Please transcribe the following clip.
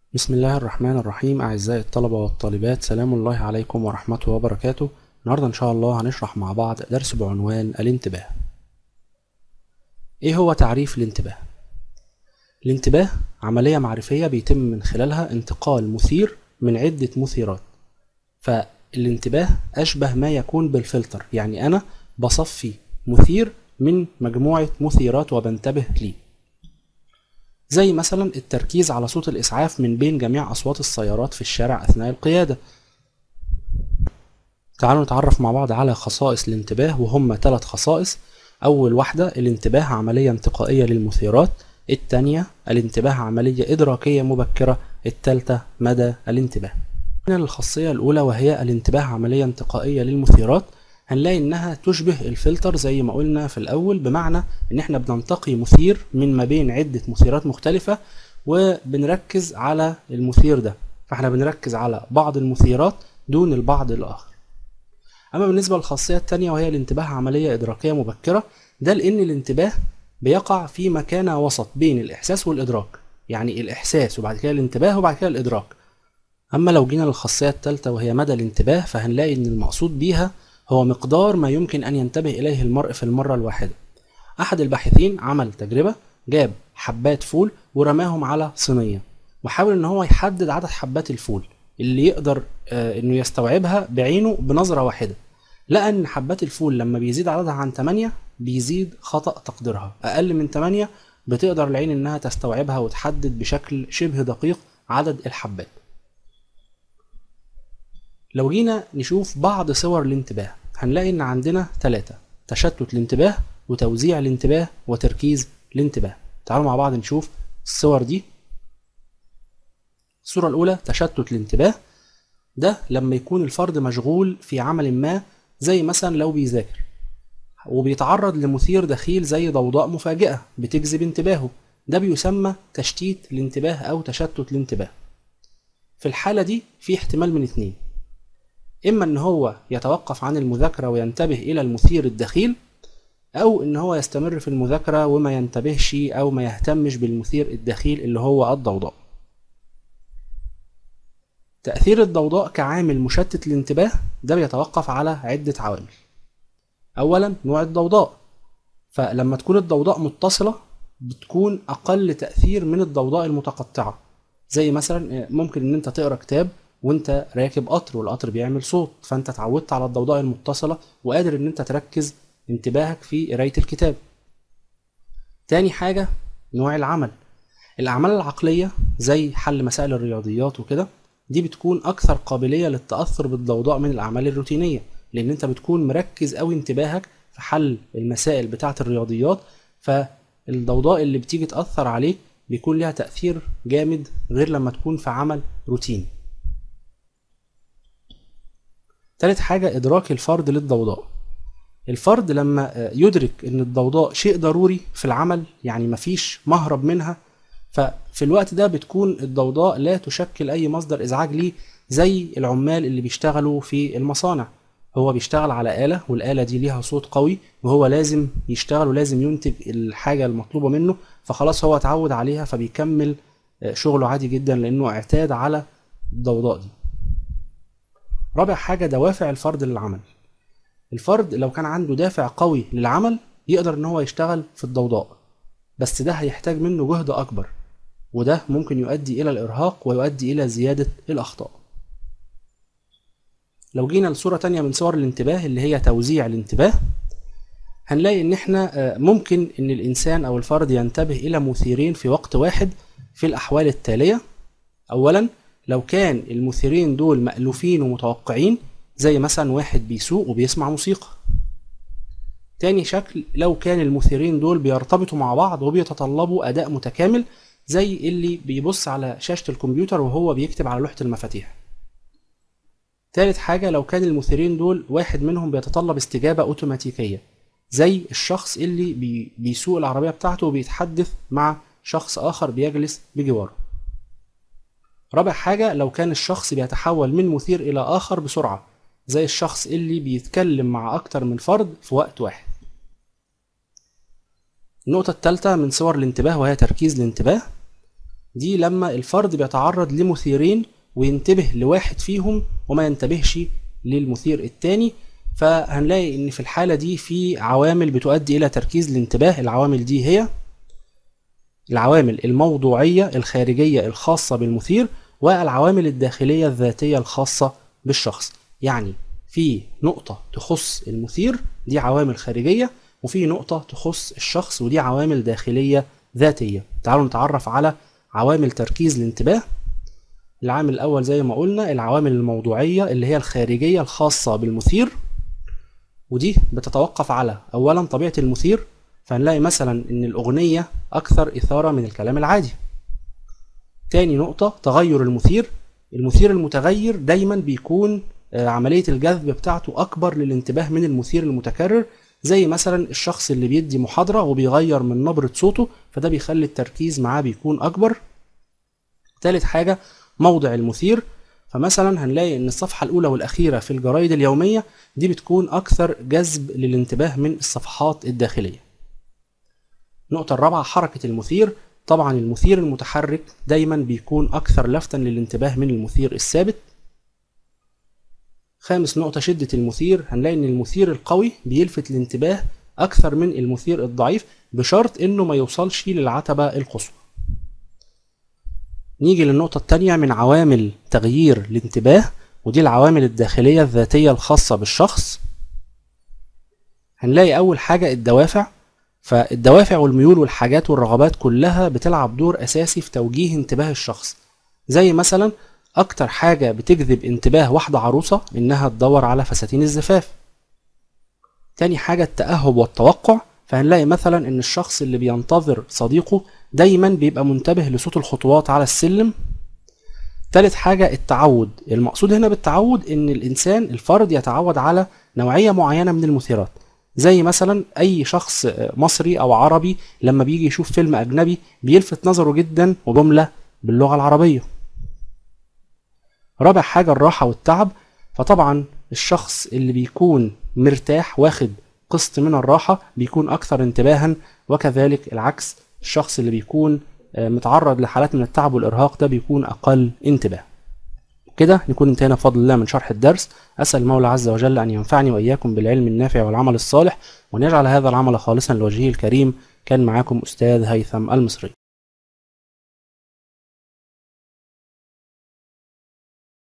بسم الله الرحمن الرحيم أعزائي الطلبة والطالبات سلام الله عليكم ورحمته وبركاته النهاردة إن شاء الله هنشرح مع بعض درس بعنوان الانتباه إيه هو تعريف الانتباه؟ الانتباه عملية معرفية بيتم من خلالها انتقال مثير من عدة مثيرات فالانتباه أشبه ما يكون بالفلتر يعني أنا بصفي مثير من مجموعة مثيرات وبنتبه ليه زي مثلا التركيز على صوت الإسعاف من بين جميع أصوات السيارات في الشارع أثناء القيادة تعالوا نتعرف مع بعض على خصائص الانتباه وهم ثلاث خصائص أول واحدة الانتباه عملية انتقائية للمثيرات الثانية الانتباه عملية إدراكية مبكرة الثالثة مدى الانتباه من الخاصية الأولى وهي الانتباه عملية انتقائية للمثيرات هنلاقي انها تشبه الفلتر زي ما قلنا في الاول بمعنى ان احنا بننتقي مثير من ما بين عدة مثيرات مختلفة وبنركز على المثير ده فاحنا بنركز على بعض المثيرات دون البعض الاخر اما بالنسبة للخاصية التانية وهي الانتباه عملية ادراكية مبكرة ده لان الانتباه بيقع في مكانة وسط بين الاحساس والادراك يعني الاحساس وبعد كده الانتباه وبعد كده الادراك اما لو جينا للخاصية التالتة وهي مدى الانتباه فهنلاقي ان المقصود بيها هو مقدار ما يمكن أن ينتبه إليه المرء في المرة الواحدة أحد الباحثين عمل تجربة جاب حبات فول ورماهم على صينية وحاول إن هو يحدد عدد حبات الفول اللي يقدر آه إنه يستوعبها بعينه بنظرة واحدة لقى إن حبات الفول لما بيزيد عددها عن 8 بيزيد خطأ تقديرها أقل من 8 بتقدر العين إنها تستوعبها وتحدد بشكل شبه دقيق عدد الحبات لو جينا نشوف بعض صور الانتباه هنلاقي ان عندنا ثلاثة تشتت الانتباه وتوزيع الانتباه وتركيز الانتباه تعالوا مع بعض نشوف الصور دي الصورة الأولى تشتت الانتباه ده لما يكون الفرد مشغول في عمل ما زي مثلا لو بيذاكر وبيتعرض لمثير دخيل زي ضوضاء مفاجئة بتجذب انتباهه ده بيسمى تشتيت الانتباه أو تشتت الانتباه في الحالة دي في احتمال من اتنين إما إن هو يتوقف عن المذاكرة وينتبه إلى المثير الدخيل أو إن هو يستمر في المذاكرة وما ينتبهش أو ما يهتمش بالمثير الدخيل اللي هو الضوضاء. تأثير الضوضاء كعامل مشتت الانتباه ده بيتوقف على عدة عوامل. أولا نوع الضوضاء فلما تكون الضوضاء متصلة بتكون أقل تأثير من الضوضاء المتقطعة زي مثلا ممكن إن أنت تقرأ كتاب وانت راكب قطر والقطر بيعمل صوت فانت اتعودت على الضوضاء المتصلة وقادر ان انت تركز انتباهك في قراية الكتاب تاني حاجة نوع العمل الأعمال العقلية زي حل مسائل الرياضيات وكده دي بتكون أكثر قابلية للتأثر بالضوضاء من الأعمال الروتينية لأن أنت بتكون مركز أوي انتباهك في حل المسائل بتاعة الرياضيات فالضوضاء اللي بتيجي تأثر عليك بيكون ليها تأثير جامد غير لما تكون في عمل روتيني تالت حاجة إدراك الفرد للضوضاء الفرد لما يدرك إن الضوضاء شيء ضروري في العمل يعني مفيش مهرب منها ففي الوقت ده بتكون الضوضاء لا تشكل أي مصدر إزعاج ليه زي العمال اللي بيشتغلوا في المصانع هو بيشتغل على آلة والآلة دي ليها صوت قوي وهو لازم يشتغل ولازم ينتج الحاجة المطلوبة منه فخلاص هو اتعود عليها فبيكمل شغله عادي جدا لأنه اعتاد على الضوضاء دي رابع حاجة دوافع الفرد للعمل الفرد لو كان عنده دافع قوي للعمل يقدر ان هو يشتغل في الضوضاء بس ده هيحتاج منه جهد اكبر وده ممكن يؤدي الى الارهاق ويؤدي الى زيادة الاخطاء لو جينا لصورة تانية من صور الانتباه اللي هي توزيع الانتباه هنلاقي ان احنا ممكن ان الانسان او الفرد ينتبه الى مثيرين في وقت واحد في الاحوال التالية اولا لو كان المثيرين دول مألوفين ومتوقعين زي مثلا واحد بيسوق وبيسمع موسيقى تاني شكل لو كان المثيرين دول بيرتبطوا مع بعض وبيتطلبوا أداء متكامل زي اللي بيبص على شاشة الكمبيوتر وهو بيكتب على لوحة المفاتيح تالت حاجة لو كان المثيرين دول واحد منهم بيتطلب استجابة أوتوماتيكية زي الشخص اللي بي بيسوق العربية بتاعته وبيتحدث مع شخص آخر بيجلس بجواره رابع حاجة لو كان الشخص بيتحول من مثير إلى آخر بسرعة زي الشخص اللي بيتكلم مع أكتر من فرد في وقت واحد النقطة الثالثة من صور الانتباه وهي تركيز الانتباه دي لما الفرد بيتعرض لمثيرين وينتبه لواحد فيهم وما ينتبهش للمثير التاني فهنلاقي ان في الحالة دي في عوامل بتؤدي الى تركيز الانتباه العوامل دي هي العوامل الموضوعية الخارجية الخاصة بالمثير والعوامل الداخلية الذاتية الخاصة بالشخص يعني في نقطة تخص المثير دي عوامل خارجية وفي نقطة تخص الشخص ودي عوامل داخلية ذاتية تعالوا نتعرف على عوامل تركيز الانتباه العامل الأول زي ما قلنا العوامل الموضوعية اللي هي الخارجية الخاصة بالمثير ودي بتتوقف على أولا طبيعة المثير فهنلاقي مثلا إن الأغنية أكثر إثارة من الكلام العادي تاني نقطة تغير المثير المثير المتغير دايما بيكون عملية الجذب بتاعته أكبر للانتباه من المثير المتكرر زي مثلا الشخص اللي بيدي محاضرة وبيغير من نبرة صوته فده بيخلي التركيز معاه بيكون أكبر تالت حاجة موضع المثير فمثلا هنلاقي ان الصفحة الأولى والأخيرة في الجرايد اليومية دي بتكون أكثر جذب للانتباه من الصفحات الداخلية النقطة الرابعة حركة المثير طبعا المثير المتحرك دايما بيكون أكثر لفتا للانتباه من المثير الثابت خامس نقطة شدة المثير هنلاقي إن المثير القوي بيلفت الانتباه أكثر من المثير الضعيف بشرط إنه ما يوصلش للعتبة القصوى. نيجي للنقطة التانية من عوامل تغيير الانتباه ودي العوامل الداخلية الذاتية الخاصة بالشخص. هنلاقي أول حاجة الدوافع فالدوافع والميول والحاجات والرغبات كلها بتلعب دور أساسي في توجيه انتباه الشخص زي مثلا أكتر حاجة بتجذب انتباه واحدة عروسة إنها تدور على فساتين الزفاف تاني حاجة التأهب والتوقع فهنلاقي مثلا إن الشخص اللي بينتظر صديقه دايما بيبقى منتبه لصوت الخطوات على السلم تالت حاجة التعود المقصود هنا بالتعود إن الإنسان الفرد يتعود على نوعية معينة من المثيرات زي مثلا أي شخص مصري أو عربي لما بيجي يشوف فيلم أجنبي بيلفت نظره جدا وجملة باللغة العربية رابع حاجة الراحة والتعب فطبعا الشخص اللي بيكون مرتاح واخد قسط من الراحة بيكون أكثر انتباها وكذلك العكس الشخص اللي بيكون متعرض لحالات من التعب والإرهاق ده بيكون أقل انتباه كده نكون انتهينا بفضل الله من شرح الدرس أسأل المولى عز وجل أن ينفعني وإياكم بالعلم النافع والعمل الصالح وأن يجعل هذا العمل خالصا لوجهه الكريم كان معاكم أستاذ هيثم المصري